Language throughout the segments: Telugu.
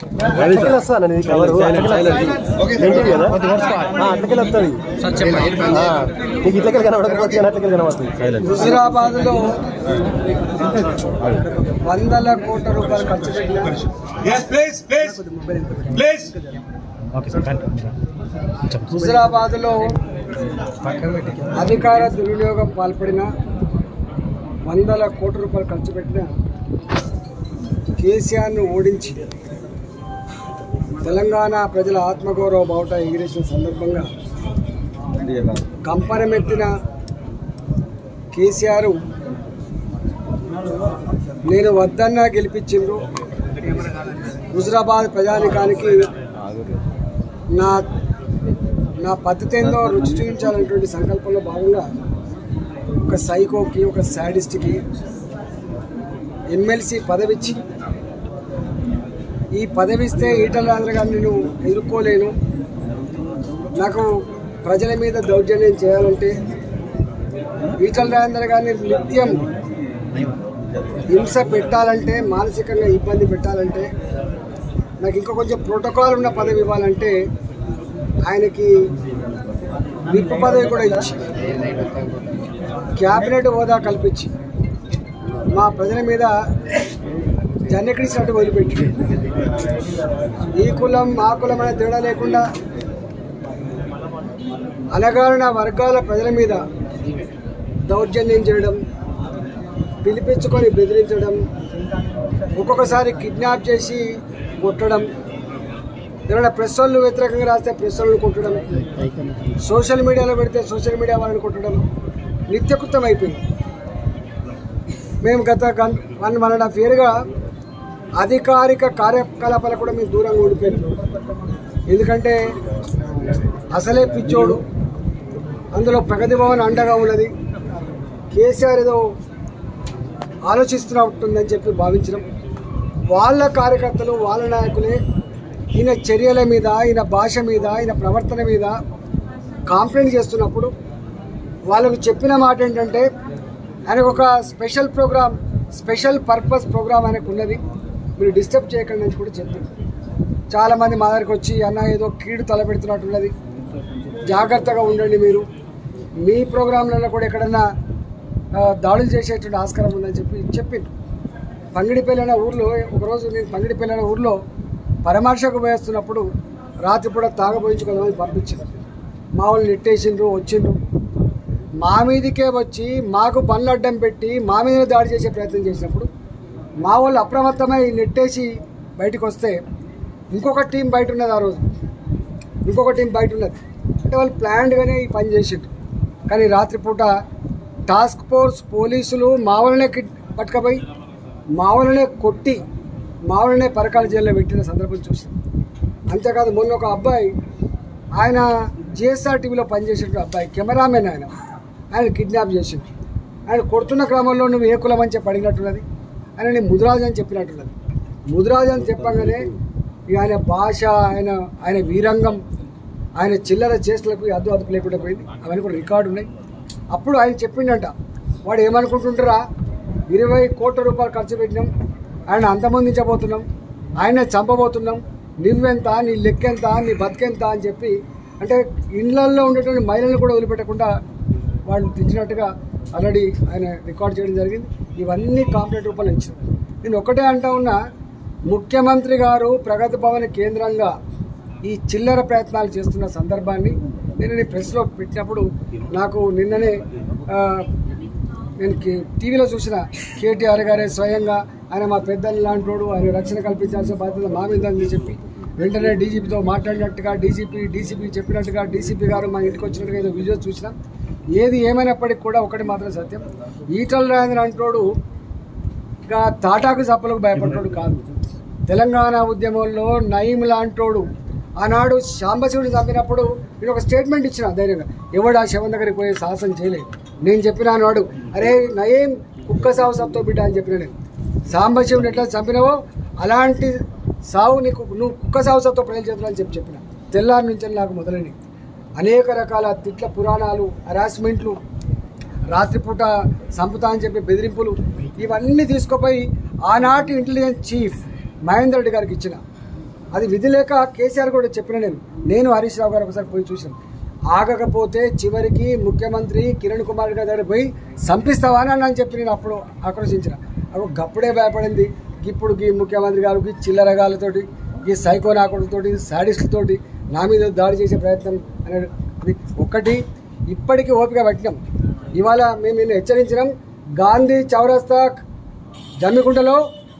అట్లకెళ్ళి వస్తాను నేను కవర్ ఏంటిది కదా ఆ, అట్లకెళ్ళి వస్తుంది ఆ, నీకు ఇట్లకెళ్ళి కనబడకపోతే కానీ అట్లకెళ్ళి కనబడుతుంది హుజురాబాద్ లో వందల కోట్ల రూపాయలు ఖర్చు పెట్టిన Yes, please, please, please. Huzurabad లో అధికార దుర్వినియోగం పాల్పడిన వందల కోట్ల రూపాయలు ఖర్చు పెట్టిన కేసీఆర్ను ఓడించి తెలంగాణ ప్రజల ఆత్మగౌరవ బావుట ఎగిరేసిన సందర్భంగా కంపనమెత్తిన కేసీఆర్ నేను వద్దన్నా గెలిపించిండ్రు హుజురాబాద్ ప్రజానికానికి నా నా పద్ధతి ఏందో రుచి చూపించాలనేటువంటి సంకల్పంలో భాగంగా ఒక సైకోకి ఒక శాడిస్ట్కి ఎమ్మెల్సీ పదవిచ్చి ఈ పదవి ఇస్తే ఈటల రాజేంద్ర గారిని నేను ఎదుర్కోలేను నాకు ప్రజల మీద దౌర్జన్యం చేయాలంటే ఈటల రాజేంద్ర గారిని నిత్యం హింస పెట్టాలంటే మానసికంగా ఇబ్బంది పెట్టాలంటే నాకు ఇంకా కొంచెం ప్రోటోకాల్ ఉన్న పదవి ఇవ్వాలంటే ఆయనకి విప్ పదవి కూడా ఇచ్చి క్యాబినెట్ హోదా కల్పించి మా ప్రజల మీద జన్నెక్కిడిసినట్టు వదిలిపెట్టి ఈ కులం మా కులం అనే తేడా లేకుండా అనగారిన వర్గాల ప్రజల మీద దౌర్జన్యం చేయడం పిలిపించుకొని బెదిరించడం ఒక్కొక్కసారి కిడ్నాప్ చేసి కొట్టడం ఎవరైనా ప్రెస్ వాళ్ళు వ్యతిరేకంగా రాస్తే ప్రెస్ వాళ్ళని కొట్టడం సోషల్ మీడియాలో పెడితే సోషల్ మీడియా వాళ్ళని కొట్టడం నిత్యకృతం అయిపోయింది మేము గత గన్ వన్ వన్ అండ్ హాఫ్ ఇయర్గా అధికారిక కార్యకలాపాలకు కూడా మేము దూరంగా ఉండిపోయాం ఎందుకంటే అసలే పిచ్చోడు అందులో ప్రగతి భవన్ అండగా ఉన్నది కేసీఆర్ ఏదో ఆలోచిస్తున్నట్టుందని చెప్పి భావించడం వాళ్ళ కార్యకర్తలు వాళ్ళ నాయకులే ఈయన చర్యల మీద ఈయన భాష మీద ఈయన ప్రవర్తన మీద కాంప్లైంట్ చేస్తున్నప్పుడు వాళ్ళకు చెప్పిన మాట ఏంటంటే ఆయనకు ఒక special program special purpose program ఆయనకు ఉన్నది మీరు డిస్టర్బ్ చేయకండి అని కూడా చెప్పారు చాలామంది మా దగ్గరికి వచ్చి అన్న ఏదో కీడు తలపెడుతున్నట్టున్నది జాగ్రత్తగా ఉండండి మీరు మీ ప్రోగ్రాంలలో కూడా ఎక్కడన్నా ఆ, దాడులు చేసేటువంటి ఆస్కారం ఉందని చెప్పి చెప్పింది పంగిడిపల్లి అనే ఊర్లో ఒకరోజు నేను పంగిడిపల్లి అనే ఊర్లో పరామర్శకు పోయేస్తున్నప్పుడు రాత్రి పూట తాగబోయించుకోదామని పంపించారు మా వాళ్ళు నెట్టేసిండ్రు వచ్చిండ్రు మా మీదికే వచ్చి మాకు పనులు అడ్డం పెట్టి మా మీద దాడి చేసే ప్రయత్నం చేసినప్పుడు మా వాళ్ళు అప్రమత్తమై నెట్టేసి బయటకు వస్తే ఇంకొక టీం బయట ఉన్నది ఆ రోజు ఇంకొక టీం బయట ఉన్నది అంటే వాళ్ళు ప్లాన్డ్గానే ఈ పని చేసిండ్రు కానీ రాత్రిపూట టాస్క్ ఫోర్స్ పోలీసులు మా వాళ్ళనే కిడ్- పట్టుకపోయి మా వాళ్ళనే కొట్టి మా వాళ్ళనే పరకాల జైల్లో పెట్టిన సందర్భం చూసాం అంతేకాదు మొన్న ఒక అబ్బాయి ఆయన జిఎస్ఆర్ టీవీలో పనిచేసిన అబ్బాయి కెమెరామెన్ ఆయన ఆయన కిడ్నాప్ చేసిండు ఆయన కొడుతున్న క్రమంలో నువ్వు ఏ కులం అని చెప్పి అడిగినట్టున్నది ఆయన నేను ముదిరాజు అని చెప్పినట్టున్నది ముదిరాజు అని చెప్పగానే ఇక ఆయన భాష ఆయన ఆయన వీరంగం ఆయన చిల్లర చేష్టలకు అద్దు అదుపు లేకుండా పోయింది అవన్నీ కూడా రికార్డు ఉన్నాయి అప్పుడు ఆయన చెప్పిండంట వాడు ఏమనుకుంటుంటారా ఇరవై కోట్ల రూపాయలు ఖర్చు పెట్టినాం ఆయన అంతమొందించబోతున్నాం ఆయన చంపబోతున్నాం నువ్వెంత నీ లెక్కెంత నీ బతికెంత అని చెప్పి అంటే ఇళ్లల్లో ఉండేటువంటి మహిళలను కూడా వదిలిపెట్టకుండా వాళ్ళు తెచ్చినట్టుగా ఆల్రెడీ ఆయన రికార్డ్ చేయడం జరిగింది ఇవన్నీ కాంప్లైంట్ రూపంలో ఇచ్చారు నేను ఒకటే అంటా ఉన్నా ముఖ్యమంత్రి గారు ప్రగతి భవన్ కేంద్రంగా ఈ చిల్లర ప్రయత్నాలు చేస్తున్న సందర్భాన్ని నేను నీ ప్రెస్లో పెట్టినప్పుడు నాకు నిన్ననే ఆ, నేను కే- టీవీలో చూసిన కేటీఆర్ గారే స్వయంగా ఆయన మా పెద్దలు లాంటోడు ఆయన రక్షణ కల్పించాల్సిన బాధ్యత మా మీద అని చెప్పి వెంటనే డీజీపీతో మాట్లాడినట్టుగా డీజీపీ డీసీపీ చెప్పినట్టుగా డీసీపీ గారు మా ఇంటికి వచ్చినట్టుగా ఏదో వీడియో చూసినాం ఏది ఏమైనప్పటికీ కూడా ఒకటి మాత్రం సత్యం ఈటల రాజేంద్ర అంటోడు ఇక తాటాకు చప్పలకు భయపడ్డాడు కాదు తెలంగాణ ఉద్యమంలో నయీం లాంటోడు ఆనాడు శాంబశివుడిని చంపినప్పుడు నేను ఒక స్టేట్మెంట్ ఇచ్చిన ధైర్యంగా ఎవడు ఆ శవం దగ్గరికి పోయి సాహసం చేయలేదు నేను చెప్పిన వాడు అరే నయీం కుక్క సావు సబ్తో బిడ్డ అని చెప్పిన నేను సాంబశివుని ఎట్లా చంపినావో అలాంటి సావు నీకు నువ్వు కుక్క సావు సబ్తో ప్రజలు చేతులు అని చెప్పి చెప్పిన తెల్లారి నుంచి నాకు మొదలైనవి అనేక రకాల తిట్ల పురాణాలు హరాస్మెంట్లు రాత్రిపూట సంపుతా అని చెప్పి బెదిరింపులు ఇవన్నీ తీసుకుపోయి ఆనాటి ఇంటెలిజెన్స్ చీఫ్ మహేందర్ రెడ్డి గారికి ఇచ్చిన అది విధి లేక కేసీఆర్ కూడా చెప్పిన నేను నేను హరీష్ రావు గారు ఒకసారి పోయి చూసాను ఆగకపోతే చివరికి ముఖ్యమంత్రి కిరణ్ కుమార్ గారి దగ్గర పోయి సంపిస్తావా అని అని చెప్పి నేను అప్పుడు ఆక్రోశించిన అప్పుడు గప్పుడే భయపడింది ఇప్పుడు ఈ ముఖ్యమంత్రి గారు ఈ చిల్లరగాలతోటి ఈ సైకో నాకుడితోటి సాడిస్టులతోటి నా మీద దాడి చేసే ప్రయత్నం అనేది అది ఒక్కటి ఇప్పటికీ ఓపిక పట్టినాం ఇవాళ మేము నిన్ను హెచ్చరించినాం గాంధీ చౌరస్తా జమ్మికుంటలో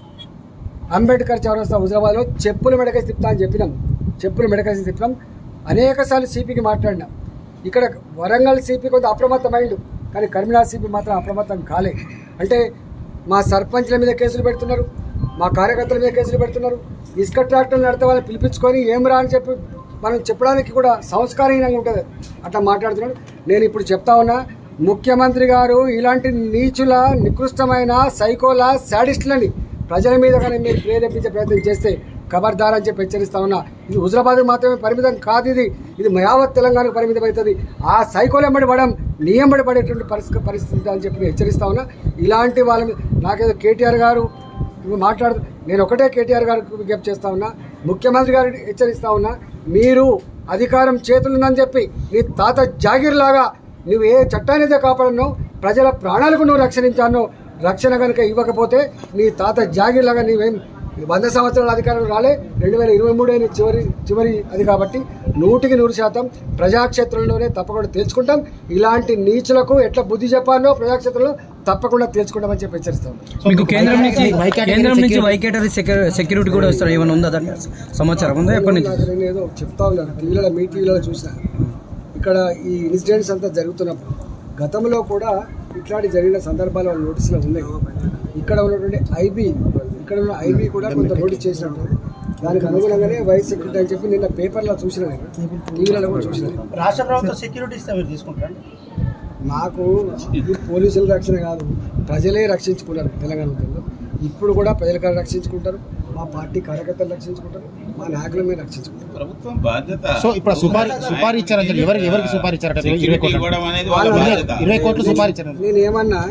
అంబేద్కర్ చౌరస్తా హుజరాబాద్లో చెప్పులు మెడకేసి తిప్పుతా అని చెప్పినాం చెప్పులు మెడకేసి తిప్పినాం అనేక సార్లు సిపికి మాట్లాడినాం ఇక్కడ వరంగల్ సిపి కొంత అప్రమత్తమైండు కానీ కరీంనగర్ సిపి మాత్రం అప్రమత్తం కాలే అంటే మా సర్పంచ్ల మీద కేసులు పెడుతున్నారు మా కార్యకర్తల మీద కేసులు పెడుతున్నారు ఇసుక ట్రాక్టర్లు నడితే వాళ్ళని పిలిపించుకొని ఏం రా అని చెప్పి మనం చెప్పడానికి కూడా సంస్కారహీనంగా ఉంటుంది అట్లా మాట్లాడుతున్నాడు నేను ఇప్పుడు చెప్తా ఉన్నా ముఖ్యమంత్రి గారు ఇలాంటి నీచుల నికృష్టమైన సైకోల శాడిస్టులని ప్రజల మీద కానీ మీరు ప్రేరేపించే ప్రయత్నం చేస్తే ఖబర్దార్ అని చెప్పి హెచ్చరిస్తా ఉన్నా ఇది హుజరాబాద్ మాత్రమే పరిమితం కాదు ఇది ఇది యావత్ తెలంగాణకు పరిమితం అవుతుంది ఆ సైకోలు ఎంబడి పడడం నీ ఎంబడి పడేటువంటి పరిస్థితి పరిస్థితి అని చెప్పి నేను హెచ్చరిస్తా ఉన్నా ఇలాంటి వాళ్ళ మీద నాకేదో కేటీఆర్ గారు ఇప్పుడు మాట్లాడు నేను ఒకటే కేటీఆర్ గారికి విజ్ఞప్తి చేస్తా ఉన్నా ముఖ్యమంత్రి గారికి హెచ్చరిస్తా ఉన్నా మీరు అధికారం చేతులుందని చెప్పి నీ తాత జాగీర్ లాగా నువ్వు ఏ చట్టాన్ని కాపాడను ప్రజల ప్రాణాలకు నువ్వు రక్షణించాను రక్షణ కనుక ఇవ్వకపోతే నీ తాత జాగీర్ లాగా నీవేం వంద సంవత్సరాల అధికారం రాలే రెండు వేల ఇరవై మూడు అయిన చివరి చివరి అది కాబట్టి నూటికి నూరు శాతం ప్రజాక్షేత్రంలోనే తప్పకుండా తేల్చుకుంటాం ఇలాంటి నీచులకు ఎట్లా బుద్ధి చెప్పాలో ప్రజాక్షేత్రంలో తప్పకుండా తేల్చుకుంటామని చెప్పి హెచ్చరిస్తాం మీకు కేంద్రం నుంచి కేంద్రం నుంచి వైకేటరీ సెక్యూరిటీ కూడా వస్తారు ఏమైనా ఉందా దాని సమాచారం ఉందా ఎప్పటి నుంచి నాకు నేను ఏదో చెప్తా ఉన్నాను టీవీలలో మీ టీవీలలో చూసిన ఇక్కడ ఈ ఇన్సిడెంట్స్ అంతా జరుగుతున్నప్పుడు గతంలో కూడా ఇట్లాంటి జరిగిన సందర్భాలు వాళ్ళ నోటీసులో ఉన్నాయి ఇక్కడ ఉన్నటువంటి ఐబీ ఇక్కడ ఉన్న ఐబీ కూడా కొంత నోటీస్ చేసినట్టు దానికి అనుగుణంగానే వైస్ సెక్రటరీ అని చెప్పి నిన్న పేపర్లో చూసిన నేను టీవీలలో కూడా చూసిన రాష్ట్ర ప్రభుత్వం సెక్యూరిటీ ఇస్తే మీరు తీసుకుంటారండి నాకు ఇది పోలీసుల రక్షణ కాదు ప్రజలే రక్షించుకున్నారు తెలంగాణ ఉద్యమంలో ఇప్పుడు కూడా ప్రజలు రక్షించుకుంటారు మా పార్టీ కార్యకర్తలు రక్షించుకుంటారు మా నాయకుల మీద రక్షించుకుంటారు ప్రభుత్వం బాధ్యత సో ఇప్పుడు సుపారీ సుపారీ ఇచ్చారని చెప్పి ఎవరికి ఎవరికి సుపారీ ఇచ్చారట ఇరవై సెక్యూరిటీ కోట్లు ఇవ్వడం అనేది వాళ్ళ వాళ్ళ బాధ్యత ఇరవై కోట్లు సుపారీ ఇచ్చారు నేను ఏమన్నా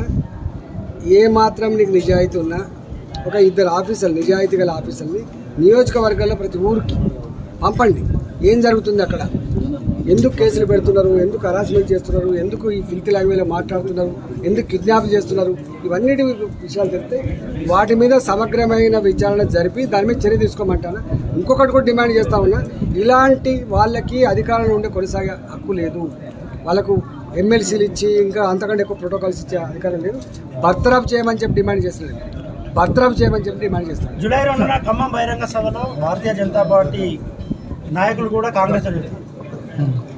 ఏ మాత్రం నీకు నిజాయితీ ఉన్నా ఒక ఇద్దరు ఆఫీసర్లు నిజాయితీ గల ఆఫీసర్ని నియోజకవర్గాల్లో ప్రతి ఊరికి పంపండి ఏం జరుగుతుంది అక్కడ ఎందుకు కేసులు పెడుతున్నారు ఎందుకు హరాస్మెంట్ చేస్తున్నారు ఎందుకు ఈ ఫిల్తీ లాంగ్వేజ్లో మాట్లాడుతున్నారు ఎందుకు కిడ్నాప్ చేస్తున్నారు ఇవన్నిటి విషయాలు తెలిస్తే వాటి మీద సమగ్రమైన విచారణ జరిపి దాని మీద చర్య తీసుకోమంటాను ఇంకొకటి కూడా డిమాండ్ చేస్తా ఉన్నా ఇలాంటి వాళ్ళకి అధికారంలో ఉండే కొనసాగే హక్కు లేదు వాళ్ళకు ఎమ్మెల్సీలు ఇచ్చి ఇంకా అంతకంటే ఎక్కువ ప్రోటోకాల్స్ ఇచ్చే అధికారం లేదు బర్తరఫ్ చేయమని చెప్పి డిమాండ్ చేస్తున్నారు బర్తరఫ్ చేయమని చెప్పి డిమాండ్ చేస్తున్నారు జూలై రెండున ఖమ్మం బహిరంగ సభలో భారతీయ జనతా పార్టీ నాయకులు కూడా కాంగ్రెస్